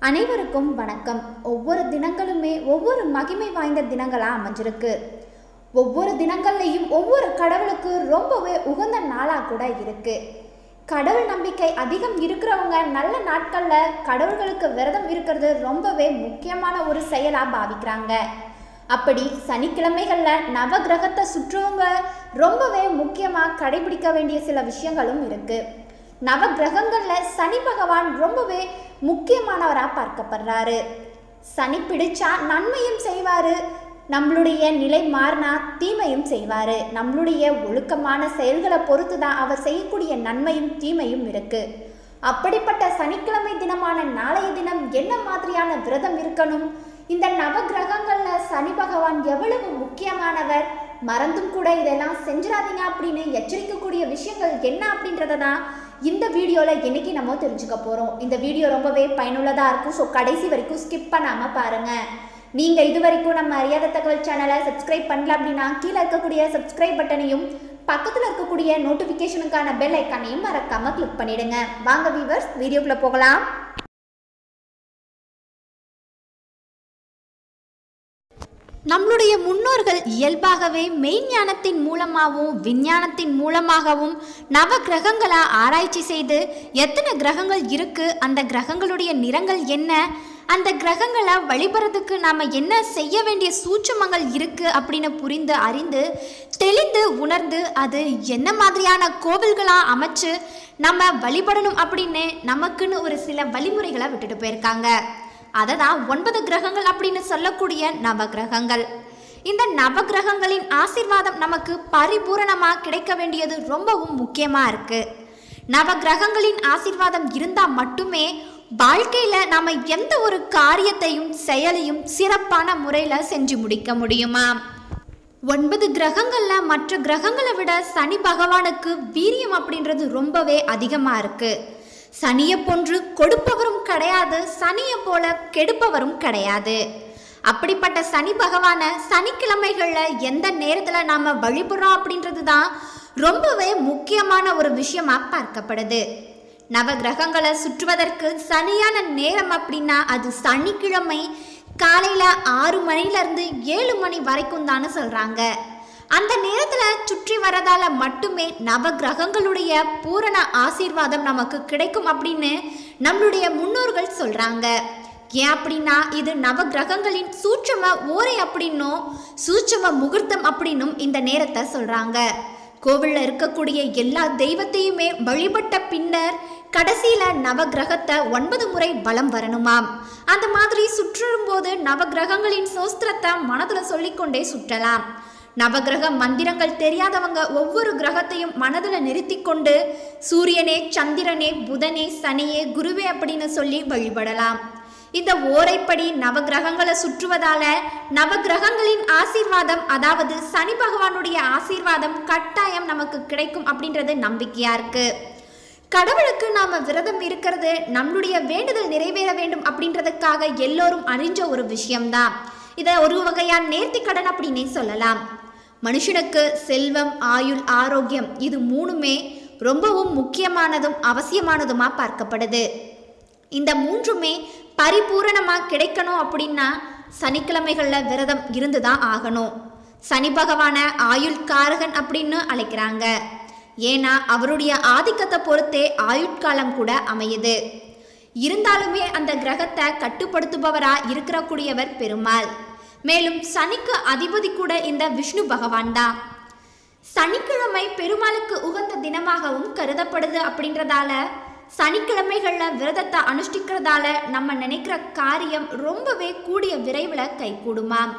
அனைவருக்கும் வணக்கம் ஒவ்வொரு தினங்களுமே ஒவ்வொரு மகிமை வாய்ந்த தினங்களாக அமைஞ்சிருக்கு ஒவ்வொரு தினங்கள்லையும் ஒவ்வொரு கடவுளுக்கு ரொம்பவே உகந்த நாளாக கூட இருக்கு கடவுள் நம்பிக்கை அதிகம் இருக்கிறவங்க நல்ல நாட்களில் கடவுள்களுக்கு விரதம் இருக்கிறது ரொம்பவே முக்கியமான ஒரு செயலாக பாவிக்கிறாங்க அப்படி சனிக்கிழமைகளில் நவகிரகத்தை சுற்றுவங்க ரொம்பவே முக்கியமாக கடைபிடிக்க வேண்டிய சில விஷயங்களும் இருக்குது நவ கிரகங்கள்ல சனி பகவான் ரொம்பவே முக்கியமானவராக பார்க்கப்படுறாரு சனி பிடிச்சா நன்மையும் செய்வாரு நம்மளுடைய நிலை மாறினா தீமையும் செய்வாரு நம்மளுடைய ஒழுக்கமான செயல்களை பொறுத்து தான் அவர் செய்யக்கூடிய நன்மையும் தீமையும் இருக்கு அப்படிப்பட்ட சனிக்கிழமை தினமான நாளைய தினம் என்ன மாதிரியான விரதம் இருக்கணும் இந்த நவ கிரகங்கள்ல சனி பகவான் எவ்வளவு முக்கியமானவர் மறந்தும் கூட இதெல்லாம் செஞ்சிடாதீங்க அப்படின்னு எச்சரிக்கக்கூடிய விஷயங்கள் என்ன அப்படின்றத தான் இந்த வீடியோவில் இன்னைக்கு நம்ம தெரிஞ்சுக்க போகிறோம் இந்த வீடியோ ரொம்பவே பயனுள்ளதாக இருக்கும் ஸோ கடைசி வரைக்கும் ஸ்கிப் பண்ணாமல் பாருங்கள் நீங்கள் இது வரைக்கும் நம்ம அறியாத தகவல் சேனலை சப்ஸ்கிரைப் பண்ணல அப்படின்னா கீழே இருக்கக்கூடிய சப்ஸ்கிரைப் பட்டனையும் பக்கத்தில் இருக்கக்கூடிய நோட்டிஃபிகேஷனுக்கான பெல் ஐக்கானையும் மறக்காமல் கிளிக் பண்ணிடுங்க வாங்க வீவர்ஸ் வீடியோக்குள்ளே போகலாம் நம்மளுடைய முன்னோர்கள் இயல்பாகவே மெய்ஞானத்தின் மூலமாகவும் விஞ்ஞானத்தின் மூலமாகவும் நவ கிரகங்களை ஆராய்ச்சி செய்து எத்தனை கிரகங்கள் இருக்கு அந்த கிரகங்களுடைய நிறங்கள் என்ன அந்த கிரகங்களை வழிபடுறதுக்கு நாம் என்ன செய்ய வேண்டிய சூட்சமங்கள் இருக்கு அப்படின்னு புரிந்து அறிந்து தெளிந்து உணர்ந்து அது என்ன மாதிரியான கோவில்களாக அமைச்சு நம்ம வழிபடணும் அப்படின்னு நமக்குன்னு ஒரு சில வழிமுறைகளை விட்டுட்டு போயிருக்காங்க அதை தான் ஒன்பது கிரகங்கள் அப்படின்னு சொல்லக்கூடிய நவ கிரகங்கள் இந்த நவ கிரகங்களின் ஆசீர்வாதம் நமக்கு பரிபூரணமாக கிடைக்க வேண்டியது ரொம்பவும் முக்கியமாக இருக்கு நவ கிரகங்களின் ஆசீர்வாதம் இருந்தால் மட்டுமே வாழ்க்கையில் நாம் எந்த ஒரு காரியத்தையும் செயலையும் சிறப்பான முறையில் செஞ்சு முடிக்க முடியுமா ஒன்பது கிரகங்கள்ல மற்ற கிரகங்களை விட சனி பகவானுக்கு வீரியம் அப்படின்றது ரொம்பவே அதிகமாக இருக்கு சனியை போன்று கொடுப்பவரும் கிடையாது சனியை போல கெடுப்பவரும் கிடையாது அப்படிப்பட்ட சனி பகவானை சனிக்கிழமைகளில் எந்த நேரத்தில் நாம் வழிபடுறோம் அப்படின்றது தான் ரொம்பவே முக்கியமான ஒரு விஷயமா பார்க்கப்படுது நவ கிரகங்களை சுற்றுவதற்கு சரியான நேரம் அப்படின்னா அது சனிக்கிழமை காலையில் ஆறு மணிலேருந்து ஏழு மணி வரைக்கும் தானே சொல்கிறாங்க அந்த நேரத்தில் சுற்றி வரதால மட்டுமே நவ கிரகங்களுடைய பூரண ஆசீர்வாதம் நமக்கு கிடைக்கும் அப்படின்னு நம்மளுடைய முன்னோர்கள் சொல்கிறாங்க ஏன் அப்படின்னா இது நவ கிரகங்களின் சூட்சம ஓரை அப்படின்னும் சூட்சம முகூர்த்தம் அப்படின்னும் இந்த நேரத்தை சொல்கிறாங்க கோவிலில் இருக்கக்கூடிய எல்லா தெய்வத்தையுமே வழிபட்ட பின்னர் கடைசியில் நவகிரகத்தை ஒன்பது முறை வலம் வரணுமாம் அந்த மாதிரி சுற்றும் போது நவகிரகங்களின் சோஸ்திரத்தை மனதில் சொல்லிக்கொண்டே சுற்றலாம் நவகிரக மந்திரங்கள் தெரியாதவங்க ஒவ்வொரு கிரகத்தையும் மனதில் நிறுத்தி கொண்டு சூரியனே சந்திரனே புதனே சனியே குருவே அப்படின்னு சொல்லி வழிபடலாம் இந்த ஓரைப்படி நவகிரகங்களை சுற்றுவதால நவகிரகங்களின் ஆசீர்வாதம் அதாவது சனி பகவானுடைய ஆசீர்வாதம் கட்டாயம் நமக்கு கிடைக்கும் அப்படின்றது நம்பிக்கையா இருக்கு கடவுளுக்கு நாம விரதம் இருக்கிறது நம்மளுடைய வேண்டுதல் நிறைவேற வேண்டும் அப்படின்றதுக்காக எல்லோரும் அறிஞ்ச ஒரு விஷயம்தான் இதை ஒரு வகையான நேர்த்தி கடன் அப்படின்னே சொல்லலாம் மனுஷனுக்கு செல்வம் ஆயுள் ஆரோக்கியம் இது மூணுமே ரொம்பவும் முக்கியமானதும் அவசியமானதுமா பார்க்கப்படுது இந்த மூன்றுமே பரிபூரணமாக கிடைக்கணும் அப்படின்னா சனிக்கிழமைகளில் விரதம் இருந்து தான் ஆகணும் சனி பகவான ஆயுள் காரகன் அப்படின்னு அழைக்கிறாங்க ஏன்னா அவருடைய ஆதிக்கத்தை பொறுத்தே ஆயுட்காலம் கூட அமையுது இருந்தாலுமே அந்த கிரகத்தை கட்டுப்படுத்துபவரா இருக்கக்கூடியவர் பெருமாள் மேலும் சனிக்கு அதிபதி கூட இந்த விஷ்ணு பகவான் தான் சனிக்கிழமை பெருமாளுக்கு உகந்த தினமாகவும் கருதப்படுது அப்படின்றதால சனிக்கிழமைகளில் விரதத்தை அனுஷ்டிக்கிறதால நம்ம நினைக்கிற காரியம் ரொம்பவே கூடிய விரைவில் கைகூடுமாம்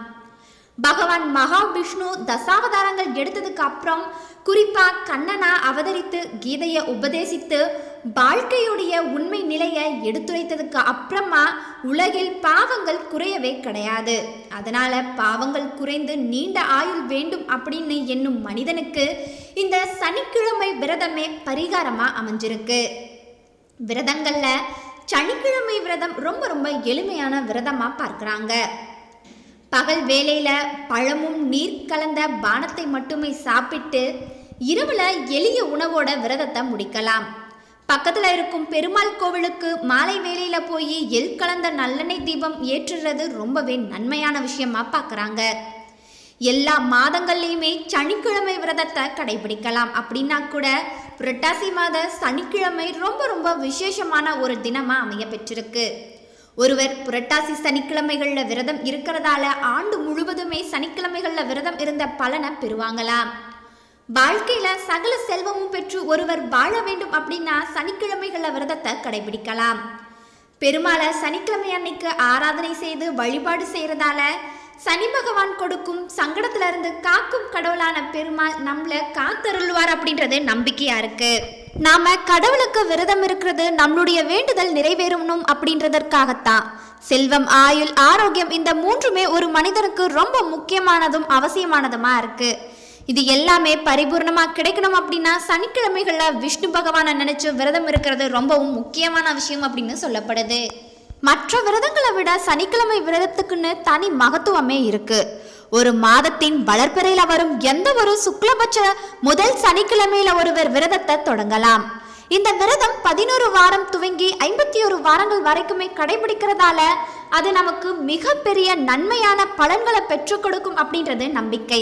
பகவான் மகாவிஷ்ணு தசாவதாரங்கள் எடுத்ததுக்கு அப்புறம் குறிப்பா கண்ணனா அவதரித்து கீதையை உபதேசித்து வாழ்க்கையுடைய உண்மை நிலையை எடுத்துரைத்ததுக்கு அப்புறமா உலகில் பாவங்கள் குறையவே கிடையாது அதனால பாவங்கள் குறைந்து நீண்ட ஆயுள் வேண்டும் அப்படின்னு என்னும் மனிதனுக்கு இந்த சனிக்கிழமை விரதமே பரிகாரமா அமைஞ்சிருக்கு விரதங்கள்ல சனிக்கிழமை விரதம் ரொம்ப ரொம்ப எளிமையான விரதமா பார்க்கறாங்க பகல் வேளையில பழமும் நீர் கலந்த பானத்தை மட்டுமே சாப்பிட்டு இரவுல எளிய உணவோட விரதத்தை முடிக்கலாம் பக்கத்துல இருக்கும் பெருமாள் கோவிலுக்கு மாலை வேளையில போய் எல் கலந்த நல்லெண்ணெய் தீபம் ஏற்றுறது ரொம்பவே நன்மையான விஷயமா பார்க்கறாங்க எல்லா மாதங்கள்லையுமே சனிக்கிழமை விரதத்தை கடைபிடிக்கலாம் அப்படின்னா கூட புரட்டாசி மாத சனிக்கிழமை ரொம்ப ரொம்ப விசேஷமான ஒரு தினமா அமைய பெற்றிருக்கு ஒருவர் புரட்டாசி சனிக்கிழமைகளில் விரதம் இருக்கிறதால ஆண்டு முழுவதுமே சனிக்கிழமைகளில் விரதம் இருந்த பலனை பெறுவாங்களாம் வாழ்க்கையில சகல செல்வமும் பெற்று ஒருவர் வாழ வேண்டும் அப்படின்னா சனிக்கிழமைகள விரதத்தை கடைபிடிக்கலாம் பெருமாளை சனிக்கிழமை அன்னைக்கு ஆராதனை செய்து வழிபாடு செய்யறதால சனி பகவான் கொடுக்கும் சங்கடத்துல இருந்து காக்கும் கடவுளான பெருமாள் நம்மள காத்தருள்வார் அப்படின்றது நம்பிக்கையா இருக்கு நாம கடவுளுக்கு விரதம் இருக்கிறது நம்மளுடைய வேண்டுதல் நிறைவேறணும் அப்படின்றதற்காகத்தான் செல்வம் ஆயுள் ஆரோக்கியம் இந்த மூன்றுமே ஒரு மனிதனுக்கு ரொம்ப முக்கியமானதும் அவசியமானதுமா இருக்கு இது எல்லாமே பரிபூர்ணமா கிடைக்கணும் அப்படின்னா சனிக்கிழமைகள்ல விஷ்ணு பகவானை நினைச்சு விரதம் இருக்கிறது ரொம்பவும் முக்கியமான விஷயம் அப்படின்னு சொல்லப்படுது மற்ற விரதங்களை விட சனிக்கிழமை விரதத்துக்குன்னு தனி மகத்துவமே இருக்கு ஒரு மாதத்தின் வளர்ப்பிறையில வரும் எந்த ஒரு சுக்லபட்ச முதல் சனிக்கிழமையில ஒருவர் விரதத்தை தொடங்கலாம் இந்த விரதம் பதினோரு வாரம் துவங்கி ஐம்பத்தி ஒரு வாரங்கள் வரைக்குமே கடைபிடிக்கிறதால அது நமக்கு மிகப்பெரிய நன்மையான பலன்களை பெற்றுக் கொடுக்கும் அப்படின்றது நம்பிக்கை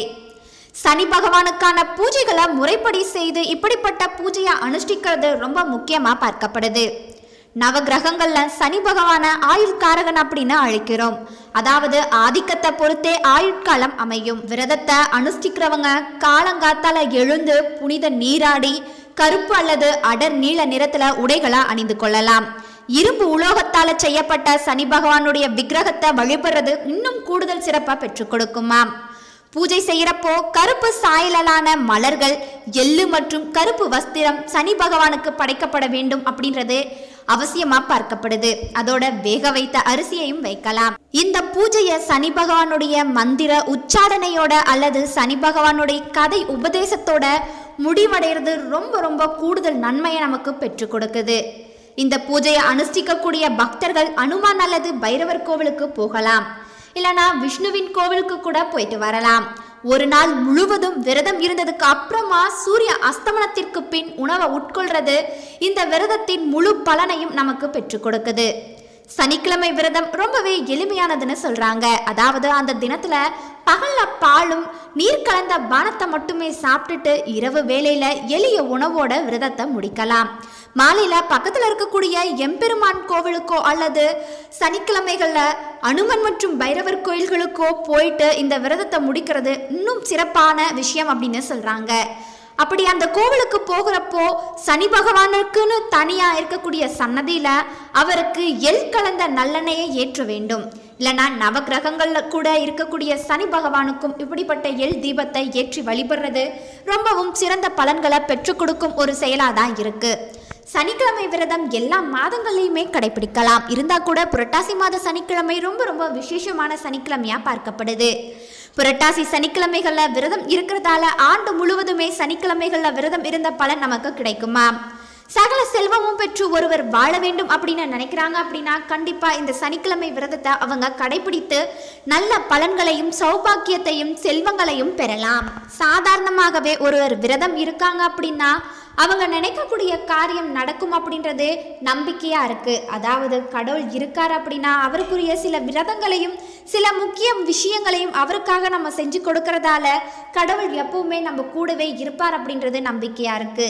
சனி பகவானுக்கான பூஜைகளை முறைப்படி செய்து இப்படிப்பட்ட பூஜையை அனுஷ்டிக்கிறது ரொம்ப முக்கியமா பார்க்கப்படுது நவ கிரகங்கள்ல சனி பகவான ஆயுட்காரகன் அப்படின்னு அழைக்கிறோம் அதாவது ஆதிக்கத்தை பொறுத்தே ஆயுட்காலம் அமையும் விரதத்தை அனுஷ்டிக்கிறவங்க காலங்காத்தால எழுந்து புனித நீராடி கருப்பு அல்லது அடர் நீல நிறத்துல உடைகளை அணிந்து கொள்ளலாம் இரும்பு உலோகத்தால செய்யப்பட்ட சனி பகவானுடைய விக்கிரகத்தை வழிபடுறது இன்னும் கூடுதல் சிறப்பா பெற்றுக் கொடுக்குமாம் பூஜை செய்யறப்போ கருப்பு சாயலான மலர்கள் எள்ளு மற்றும் கருப்பு வஸ்திரம் சனி பகவானுக்கு படைக்கப்பட வேண்டும் அப்படின்றது அவசியமா பார்க்கப்படுது அதோட வேக வைத்த அரிசியையும் வைக்கலாம் இந்த பூஜையை சனி பகவானுடைய மந்திர உச்சாடனையோட அல்லது சனி பகவானுடைய கதை உபதேசத்தோட முடிவடைகிறது ரொம்ப ரொம்ப கூடுதல் நன்மையை நமக்கு பெற்றுக் கொடுக்குது இந்த பூஜையை அனுஷ்டிக்கக்கூடிய பக்தர்கள் அனுமான் அல்லது பைரவர் கோவிலுக்கு போகலாம் இல்லனா விஷ்ணுவின் கோவிலுக்கு கூட போயிட்டு வரலாம் ஒரு நாள் முழுவதும் விரதம் இருந்ததுக்கு அப்புறமா சூரிய அஸ்தமனத்திற்கு பின் உணவை உட்கொள்றது இந்த விரதத்தின் முழு பலனையும் நமக்கு பெற்றுக் கொடுக்குது சனிக்கிழமை விரதம் ரொம்பவே எளிமையானதுன்னு சொல்றாங்க அதாவது அந்த தினத்துல பகல்ல பாலும் நீர் கலந்த பானத்தை மட்டுமே சாப்பிட்டுட்டு இரவு வேளையில எளிய உணவோட விரதத்தை முடிக்கலாம் மாலையில பக்கத்துல இருக்கக்கூடிய எம்பெருமான் கோவிலுக்கோ அல்லது சனிக்கிழமைகள்ல அனுமன் மற்றும் பைரவர் கோயில்களுக்கோ போயிட்டு இந்த விரதத்தை முடிக்கிறது இன்னும் சிறப்பான விஷயம் அப்படின்னு சொல்றாங்க அப்படி அந்த கோவிலுக்கு போகிறப்போ சனி பகவானுக்குன்னு தனியா இருக்கக்கூடிய சன்னதியில அவருக்கு எல் கலந்த நல்லெண்ணெயை ஏற்ற வேண்டும் இல்லைன்னா நவகிரகங்கள்ல கூட இருக்கக்கூடிய சனி பகவானுக்கும் இப்படிப்பட்ட எல் தீபத்தை ஏற்றி வழிபடுறது ரொம்பவும் சிறந்த பலன்களை பெற்றுக் கொடுக்கும் ஒரு செயலாதான் இருக்கு சனிக்கிழமை விரதம் எல்லா மாதங்கள்லையுமே கடைபிடிக்கலாம் இருந்தா கூட புரட்டாசி மாத சனிக்கிழமை ரொம்ப ரொம்ப விசேஷமான சனிக்கிழமையா பார்க்கப்படுது புரட்டாசி சனிக்கிழமைகள்ல விரதம் இருக்கிறதால ஆண்டு முழுவதுமே சனிக்கிழமைகள்ல விரதம் இருந்த பலன் நமக்கு கிடைக்குமா சகல செல்வமும் பெற்று ஒருவர் வாழ வேண்டும் அப்படின்னு நினைக்கிறாங்க அப்படின்னா கண்டிப்பா இந்த சனிக்கிழமை விரதத்தை அவங்க கடைபிடித்து நல்ல பலன்களையும் சௌபாக்கியத்தையும் செல்வங்களையும் பெறலாம் சாதாரணமாகவே ஒருவர் விரதம் இருக்காங்க அப்படின்னா அவங்க நினைக்கக்கூடிய காரியம் நடக்கும் அப்படின்றது நம்பிக்கையா இருக்கு அதாவது கடவுள் இருக்கார் அப்படின்னா அவருக்குரிய சில விரதங்களையும் சில முக்கிய விஷயங்களையும் அவருக்காக நம்ம செஞ்சு கொடுக்கறதால கடவுள் எப்பவுமே நம்ம கூடவே இருப்பார் அப்படின்றது நம்பிக்கையா இருக்கு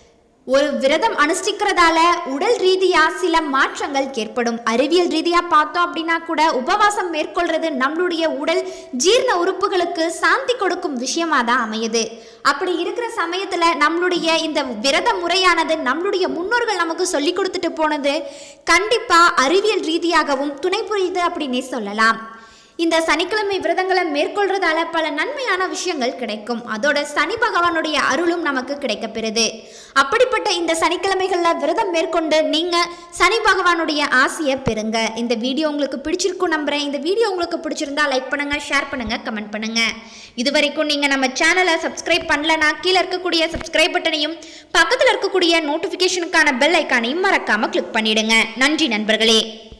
ஒரு விரதம் அனுஷ்டிக்கிறதால உடல் ரீதியா சில மாற்றங்கள் ஏற்படும் அறிவியல் ரீதியா பார்த்தோம் அப்படின்னா கூட உபவாசம் மேற்கொள்றது நம்மளுடைய உடல் ஜீரண உறுப்புகளுக்கு சாந்தி கொடுக்கும் விஷயமா தான் அமையுது அப்படி இருக்கிற சமயத்துல நம்மளுடைய இந்த விரத முறையானது நம்மளுடைய முன்னோர்கள் நமக்கு சொல்லி கொடுத்துட்டு போனது கண்டிப்பா அறிவியல் ரீதியாகவும் துணை புரியுது அப்படின்னே சொல்லலாம் இந்த சனிக்கிழமை விரதங்களை மேற்கொள்றதால பல நன்மையான விஷயங்கள் கிடைக்கும் அதோட சனி பகவானுடைய அருளும் நமக்கு கிடைக்கப்பெறுது அப்படிப்பட்ட இந்த சனிக்கிழமைகள்ல விரதம் மேற்கொண்டு நீங்க சனி பகவானுடைய ஆசையை பெறுங்க இந்த வீடியோ உங்களுக்கு பிடிச்சிருக்கும் நம்புறேன் இந்த வீடியோ உங்களுக்கு பிடிச்சிருந்தா லைக் பண்ணுங்க ஷேர் பண்ணுங்க கமெண்ட் பண்ணுங்க இது வரைக்கும் நீங்க நம்ம சேனலை சப்ஸ்கிரைப் பண்ணலனா கீழே இருக்கக்கூடிய சப்ஸ்கிரைப் பட்டனையும் பக்கத்தில் இருக்கக்கூடிய நோட்டிஃபிகேஷனுக்கான பெல் ஐக்கானையும் மறக்காம கிளிக் பண்ணிடுங்க நன்றி நண்பர்களே